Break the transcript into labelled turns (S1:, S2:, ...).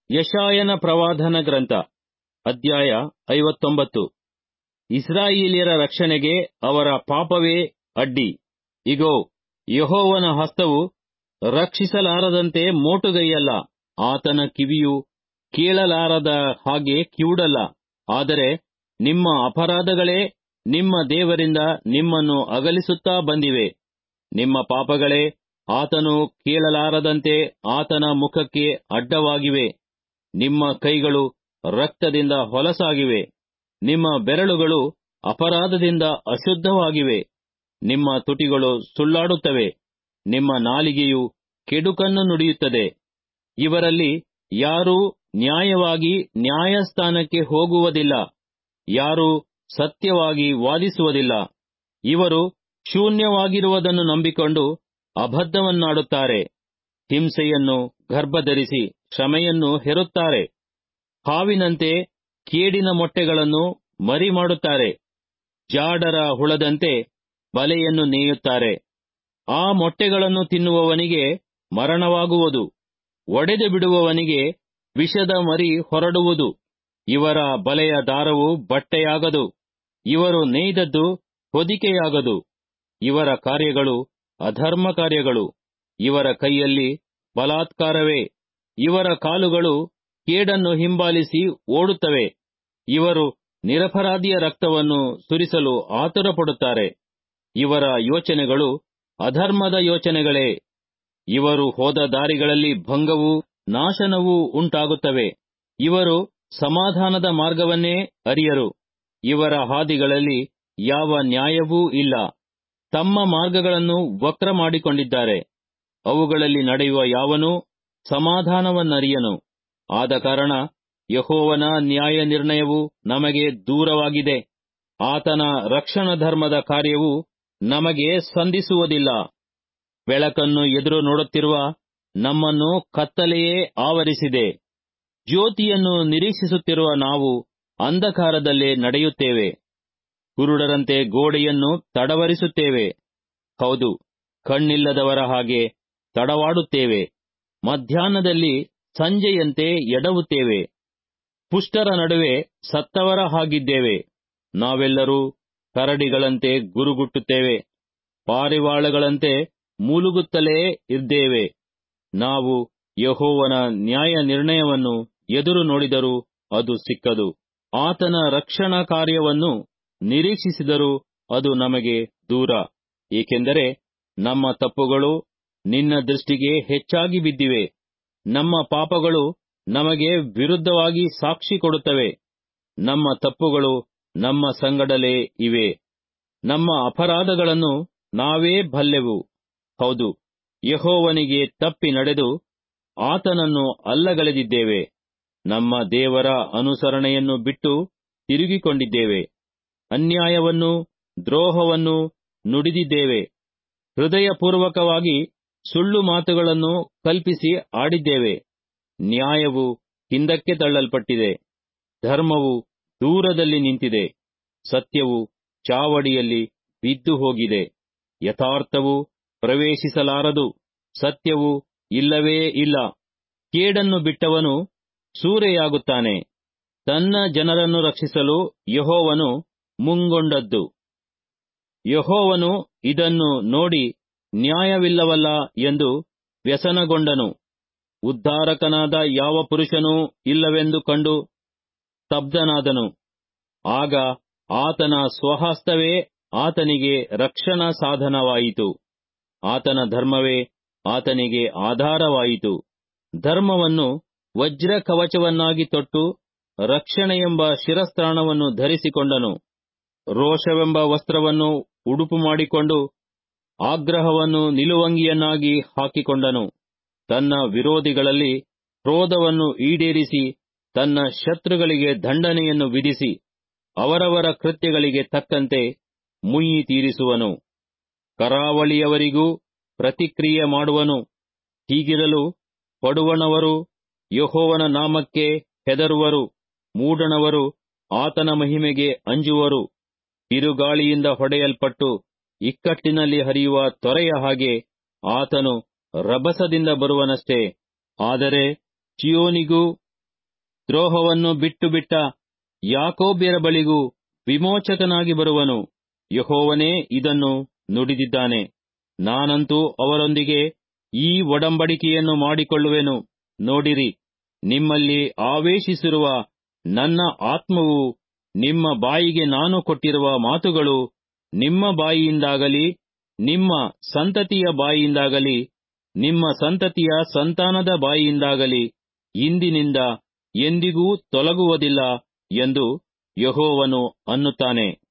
S1: ಯಶಾಯನ ಪ್ರವಾದನ ಗ್ರಂಥ ಅಧ್ಯಾಯ ಐವತ್ತೊಂಬತ್ತು ಇಸ್ರಾಯೇಲ್ಯರ ರಕ್ಷಣೆಗೆ ಅವರ ಪಾಪವೇ ಅಡ್ಡಿ ಇಗೋ ಯೆಹೋವನ ಹಸ್ತವು ರಕ್ಷಿಸಲಾರದಂತೆ ಮೋಟುಗೈಯಲ್ಲ ಆತನ ಕಿವಿಯು ಕೇಳಲಾರದ ಹಾಗೆ ಕಿವುಡಲ್ಲ ಆದರೆ ನಿಮ್ಮ ಅಪರಾಧಗಳೇ ನಿಮ್ಮ ದೇವರಿಂದ ನಿಮ್ಮನ್ನು ಅಗಲಿಸುತ್ತಾ ಬಂದಿವೆ ನಿಮ್ಮ ಪಾಪಗಳೇ ಆತನು ಕೇಳಲಾರದಂತೆ ಆತನ ಮುಖಕ್ಕೆ ಅಡ್ಡವಾಗಿವೆ ನಿಮ್ಮ ಕೈಗಳು ರಕ್ತದಿಂದ ಹೊಲಸಾಗಿವೆ ನಿಮ್ಮ ಬೆರಳುಗಳು ಅಪರಾಧದಿಂದ ಅಶುದ್ಧವಾಗಿವೆ ನಿಮ್ಮ ತುಟಿಗಳು ಸುಳ್ಳಾಡುತ್ತವೆ ನಿಮ್ಮ ನಾಲಿಗೆಯು ಕೆಡುಕನ್ನು ನುಡಿಯುತ್ತದೆ ಇವರಲ್ಲಿ ಯಾರೂ ನ್ಯಾಯವಾಗಿ ನ್ಯಾಯಸ್ಥಾನಕ್ಕೆ ಹೋಗುವುದಿಲ್ಲ ಯಾರೂ ಸತ್ಯವಾಗಿ ವಾದಿಸುವುದಿಲ್ಲ ಇವರು ಶೂನ್ಯವಾಗಿರುವುದನ್ನು ನಂಬಿಕೊಂಡು ಅಬದ್ಧವನ್ನಾಡುತ್ತಾರೆ ಹಿಂಸೆಯನ್ನು ಗರ್ಭಧರಿಸಿ ಶ್ರಮೆಯನ್ನು ಹೆರುತ್ತಾರೆ ಹಾವಿನಂತೆ ಕೇಡಿನ ಮೊಟ್ಟೆಗಳನ್ನು ಮರಿ ಮಾಡುತ್ತಾರೆ ಜಾಡರ ಹುಳದಂತೆ ಬಲೆಯನ್ನು ನೇಯುತ್ತಾರೆ ಆ ಮೊಟ್ಟೆಗಳನ್ನು ತಿನ್ನುವವನಿಗೆ ಮರಣವಾಗುವುದು ಒಡೆದು ಬಿಡುವವನಿಗೆ ವಿಷದ ಮರಿ ಹೊರಡುವುದು ಇವರ ಬಲೆಯ ದಾರವು ಬಟ್ಟೆಯಾಗದು ಇವರು ನೇಯ್ದದ್ದು ಹೊದಿಕೆಯಾಗದು ಇವರ ಕಾರ್ಯಗಳು ಅಧರ್ಮ ಕಾರ್ಯಗಳು ಇವರ ಕೈಯಲ್ಲಿ ಬಲಾತ್ಕಾರವೇ ಇವರ ಕಾಲುಗಳು ಕೇಡನ್ನು ಹಿಂಬಾಲಿಸಿ ಓಡುತ್ತವೆ ಇವರು ನಿರಪರಾಧಿಯ ರಕ್ತವನ್ನು ಸುರಿಸಲು ಆತುರಪಡುತ್ತಾರೆ ಇವರ ಯೋಚನೆಗಳು ಅಧರ್ಮದ ಯೋಚನೆಗಳೇ ಇವರು ಹೋದ ದಾರಿಗಳಲ್ಲಿ ಭಂಗವೂ ನಾಶನವೂ ಉಂಟಾಗುತ್ತವೆ ಇವರು ಸಮಾಧಾನದ ಮಾರ್ಗವನ್ನೇ ಅರಿಯರು ಇವರ ಹಾದಿಗಳಲ್ಲಿ ಯಾವ ನ್ಯಾಯವೂ ಇಲ್ಲ ತಮ್ಮ ಮಾರ್ಗಗಳನ್ನು ವಕ್ರ ಮಾಡಿಕೊಂಡಿದ್ದಾರೆ ಅವುಗಳಲ್ಲಿ ನಡೆಯುವ ಯಾವನೂ ಸಮಾಧಾನವನ್ನರಿಯನು ಆದ ಕಾರಣ ಯಹೋವನ ನ್ಯಾಯ ನಿರ್ಣಯವು ನಮಗೆ ದೂರವಾಗಿದೆ ಆತನ ರಕ್ಷಣ ಧರ್ಮದ ಕಾರ್ಯವು ನಮಗೆ ಸಂಧಿಸುವುದಿಲ್ಲ ಬೆಳಕನ್ನು ಎದುರು ನೋಡುತ್ತಿರುವ ನಮ್ಮನ್ನು ಕತ್ತಲೆಯೇ ಆವರಿಸಿದೆ ಜ್ಯೋತಿಯನ್ನು ನಿರೀಕ್ಷಿಸುತ್ತಿರುವ ನಾವು ಅಂಧಕಾರದಲ್ಲೇ ನಡೆಯುತ್ತೇವೆ ಕುರುಡರಂತೆ ಗೋಡೆಯನ್ನು ತಡವರಿಸುತ್ತೇವೆ ಹೌದು ಕಣ್ಣಿಲ್ಲದವರ ಹಾಗೆ ತಡವಾಡುತ್ತೇವೆ ಮಧ್ಯಾಹ್ನದಲ್ಲಿ ಸಂಜೆಯಂತೆ ಎಡವುತ್ತೇವೆ ಪುಷ್ಟರ ನಡುವೆ ಸತ್ತವರ ಹಾಗಿದ್ದೇವೆ ನಾವೆಲ್ಲರೂ ಕರಡಿಗಳಂತೆ ಗುರುಗುಟ್ಟುತ್ತೇವೆ ಪಾರಿವಾಳಗಳಂತೆ ಮೂಲುಗುತ್ತಲೇ ಇದ್ದೇವೆ ನಾವು ಯಹೋವನ ನ್ಯಾಯ ನಿರ್ಣಯವನ್ನು ಎದುರು ನೋಡಿದರೂ ಅದು ಸಿಕ್ಕದು ಆತನ ರಕ್ಷಣಾ ಕಾರ್ಯವನ್ನು ನಿರೀಕ್ಷಿಸಿದರೂ ಅದು ನಮಗೆ ದೂರ ಏಕೆಂದರೆ ನಮ್ಮ ತಪ್ಪುಗಳು ನಿನ್ನ ದೃಷ್ಟಿಗೆ ಹೆಚ್ಚಾಗಿ ಬಿದ್ದಿವೆ ನಮ್ಮ ಪಾಪಗಳು ನಮಗೆ ವಿರುದ್ಧವಾಗಿ ಸಾಕ್ಷಿ ಕೊಡುತ್ತವೆ ನಮ್ಮ ತಪ್ಪುಗಳು ನಮ್ಮ ಸಂಗಡಲೇ ಇವೆ ನಮ್ಮ ಅಪರಾಧಗಳನ್ನು ನಾವೇ ಬಲ್ಲೆವು ಹೌದು ಯಹೋವನಿಗೆ ತಪ್ಪಿ ನಡೆದು ಆತನನ್ನು ಅಲ್ಲಗಳೆದಿದ್ದೇವೆ ನಮ್ಮ ದೇವರ ಅನುಸರಣೆಯನ್ನು ಬಿಟ್ಟು ತಿರುಗಿಕೊಂಡಿದ್ದೇವೆ ಅನ್ಯಾಯವನ್ನು ದ್ರೋಹವನ್ನು ನುಡಿದಿದ್ದೇವೆ ಹೃದಯಪೂರ್ವಕವಾಗಿ ಸುಳ್ಳು ಮಾತುಗಳನ್ನು ಕಲ್ಪಿಸಿ ಆಡಿದ್ದೇವೆ ನ್ಯಾಯವು ಹಿಂದಕ್ಕೆ ತಳ್ಳಲ್ಪಟ್ಟಿದೆ ಧರ್ಮವು ದೂರದಲ್ಲಿ ನಿಂತಿದೆ ಸತ್ಯವು ಚಾವಡಿಯಲ್ಲಿ ಬಿದ್ದು ಹೋಗಿದೆ ಯಥಾರ್ಥವು ಪ್ರವೇಶಿಸಲಾರದು ಸತ್ಯವು ಇಲ್ಲವೇ ಇಲ್ಲ ಕೇಡನ್ನು ಬಿಟ್ಟವನು ಸೂರೆಯಾಗುತ್ತಾನೆ ತನ್ನ ಜನರನ್ನು ರಕ್ಷಿಸಲು ಯಹೋವನು ಮುಂಗೊಂಡದ್ದು ಯಹೋವನು ಇದನ್ನು ನೋಡಿ ನ್ಯಾಯವಿಲ್ಲವಲ್ಲ ಎಂದು ವ್ಯಸನಗೊಂಡನು ಉದ್ಧಾರಕನಾದ ಯಾವ ಪುರುಷನೂ ಇಲ್ಲವೆಂದು ಕಂಡು ಸ್ತಬ್ಧನಾದನು ಆಗ ಆತನ ಸ್ವಹಸ್ತವೇ ಆತನಿಗೆ ರಕ್ಷಣಾ ಸಾಧನವಾಯಿತು ಆತನ ಧರ್ಮವೇ ಆತನಿಗೆ ಆಧಾರವಾಯಿತು ಧರ್ಮವನ್ನು ವಜ್ರ ಕವಚವನ್ನಾಗಿ ತೊಟ್ಟು ರಕ್ಷಣೆಯೆಂಬ ಶಿರಸ್ತ್ರಾಣವನ್ನು ಧರಿಸಿಕೊಂಡನು ರೋಷವೆಂಬ ವಸ್ತ್ರವನ್ನು ಉಡುಪು ಮಾಡಿಕೊಂಡು ಆಗ್ರಹವನ್ನು ನಿಲುವಂಗಿಯನ್ನಾಗಿ ಹಾಕಿಕೊಂಡನು ತನ್ನ ವಿರೋಧಿಗಳಲ್ಲಿ ಕ್ರೋಧವನ್ನು ಈಡೇರಿಸಿ ತನ್ನ ಶತ್ರುಗಳಿಗೆ ದಂಡನೆಯನ್ನು ವಿಧಿಸಿ ಅವರವರ ಕೃತ್ಯಗಳಿಗೆ ತಕ್ಕಂತೆ ಮುಯ್ಯಿ ತೀರಿಸುವನು ಕರಾವಳಿಯವರಿಗೂ ಪ್ರತಿಕ್ರಿಯೆ ಮಾಡುವನು ಹೀಗಿರಲು ಪಡುವಣವರು ಯಹೋವನ ನಾಮಕ್ಕೆ ಹೆದರುವರು ಮೂಡಣವರು ಆತನ ಮಹಿಮೆಗೆ ಅಂಜುವರು ಬಿರುಗಾಳಿಯಿಂದ ಹೊಡೆಯಲ್ಪಟ್ಟು ಇಕ್ಕಟ್ಟಿನಲ್ಲಿ ಹರಿಯುವ ತೊರೆಯ ಹಾಗೆ ಆತನು ರಭಸದಿಂದ ಬರುವನಷ್ಟೇ ಆದರೆ ಚಿಯೋನಿಗೂ ದ್ರೋಹವನ್ನು ಬಿಟ್ಟು ಬಿಟ್ಟ ಯಾಕೋಬ್ಯರ ಬಳಿಗೂ ವಿಮೋಚಕನಾಗಿ ಬರುವನು ಯಹೋವನೇ ಇದನ್ನು ನುಡಿದಿದ್ದಾನೆ ನಾನಂತೂ ಅವರೊಂದಿಗೆ ಈ ಒಡಂಬಡಿಕೆಯನ್ನು ಮಾಡಿಕೊಳ್ಳುವೆನು ನೋಡಿರಿ ನಿಮ್ಮಲ್ಲಿ ಆವೇಶಿಸಿರುವ ನನ್ನ ಆತ್ಮವು ನಿಮ್ಮ ಬಾಯಿಗೆ ನಾನು ಕೊಟ್ಟಿರುವ ಮಾತುಗಳು ನಿಮ್ಮ ಬಾಯಿಯಿಂದಾಗಲಿ ನಿಮ್ಮ ಸಂತತಿಯ ಬಾಯಿಯಿಂದಾಗಲಿ ನಿಮ್ಮ ಸಂತತಿಯ ಸಂತಾನದ ಬಾಯಿಯಿಂದಾಗಲಿ ಇಂದಿನಿಂದ ಎಂದಿಗೂ ತೊಲಗುವುದಿಲ್ಲ ಎಂದು ಯಹೋವನು ಅನ್ನುತ್ತಾನೆ